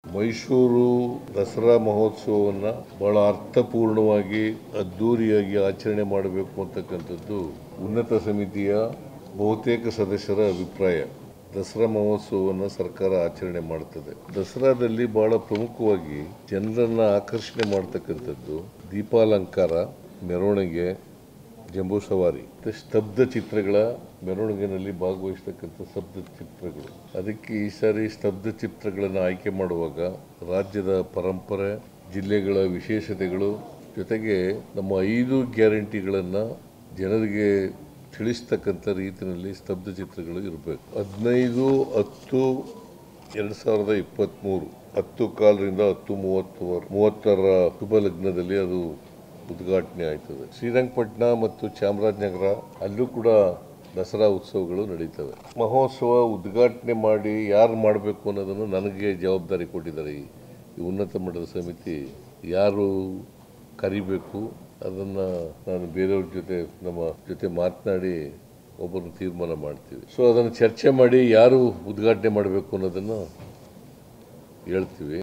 ಮೈಸೂರು ದಸರಾ ಮಹೋತ್ಸವವನ್ನು ಬಹಳ ಅರ್ಥಪೂರ್ಣವಾಗಿ ಅದ್ಧೂರಿಯಾಗಿ ಆಚರಣೆ ಮಾಡಬೇಕು ಅಂತಕ್ಕಂಥದ್ದು ಉನ್ನತ ಸಮಿತಿಯ ಬಹುತೇಕ ಸದಸ್ಯರ ಅಭಿಪ್ರಾಯ ದಸರಾ ಮಹೋತ್ಸವವನ್ನು ಸರ್ಕಾರ ಆಚರಣೆ ಮಾಡ್ತದೆ ದಸರಾದಲ್ಲಿ ಬಹಳ ಪ್ರಮುಖವಾಗಿ ಜನರನ್ನ ಆಕರ್ಷಣೆ ಮಾಡ್ತಕ್ಕಂಥದ್ದು ದೀಪಾಲಂಕಾರ ಮೆರವಣಿಗೆ ಜಂಬೂ ಸವಾರಿ ಮತ್ತೆ ಸ್ತಬ್ಧ ಚಿತ್ರಗಳ ಮೆರವಣಿಗೆನಲ್ಲಿ ಭಾಗವಹಿಸ್ತಕ್ಕಂಥ ಸ್ತಬ್ಧ ಚಿತ್ರಗಳು ಅದಕ್ಕೆ ಈ ಸಾರಿ ಸ್ತಬ್ಧ ಚಿತ್ರಗಳನ್ನು ಆಯ್ಕೆ ಮಾಡುವಾಗ ರಾಜ್ಯದ ಪರಂಪರೆ ಜಿಲ್ಲೆಗಳ ವಿಶೇಷತೆಗಳು ಜೊತೆಗೆ ನಮ್ಮ ಐದು ಗ್ಯಾರಂಟಿಗಳನ್ನು ಜನರಿಗೆ ತಿಳಿಸ್ತಕ್ಕಂಥ ರೀತಿಯಲ್ಲಿ ಸ್ತಬ್ಧ ಚಿತ್ರಗಳು ಇರಬೇಕು ಹದಿನೈದು ಹತ್ತು ಎರಡು ಸಾವಿರದ ಇಪ್ಪತ್ತ್ಮೂರು ಹತ್ತು ಕಾಲರಿಂದ ಹತ್ತು ಮೂವತ್ತು ಮೂವತ್ತರ ಶುಭ ಲಗ್ನದಲ್ಲಿ ಅದು ಉದ್ಘಾಟನೆ ಆಯ್ತದೆ ಶ್ರೀರಂಗಪಟ್ಟಣ ಮತ್ತು ಚಾಮರಾಜನಗರ ಅಲ್ಲೂ ಕೂಡ ದಸರಾ ಉತ್ಸವಗಳು ನಡೀತವೆ ಮಹೋತ್ಸವ ಉದ್ಘಾಟನೆ ಮಾಡಿ ಯಾರು ಮಾಡಬೇಕು ಅನ್ನೋದನ್ನು ನನಗೆ ಜವಾಬ್ದಾರಿ ಕೊಟ್ಟಿದ್ದಾರೆ ಈ ಈ ಉನ್ನತ ಮಟ್ಟದ ಸಮಿತಿ ಯಾರು ಕರಿಬೇಕು ಅದನ್ನು ನಾನು ಬೇರೆಯವ್ರ ಜೊತೆ ನಮ್ಮ ಜೊತೆ ಮಾತನಾಡಿ ಒಬ್ಬರನ್ನು ತೀರ್ಮಾನ ಮಾಡ್ತೀವಿ ಸೊ ಅದನ್ನು ಚರ್ಚೆ ಮಾಡಿ ಯಾರು ಉದ್ಘಾಟನೆ ಮಾಡಬೇಕು ಅನ್ನೋದನ್ನು ಹೇಳ್ತೀವಿ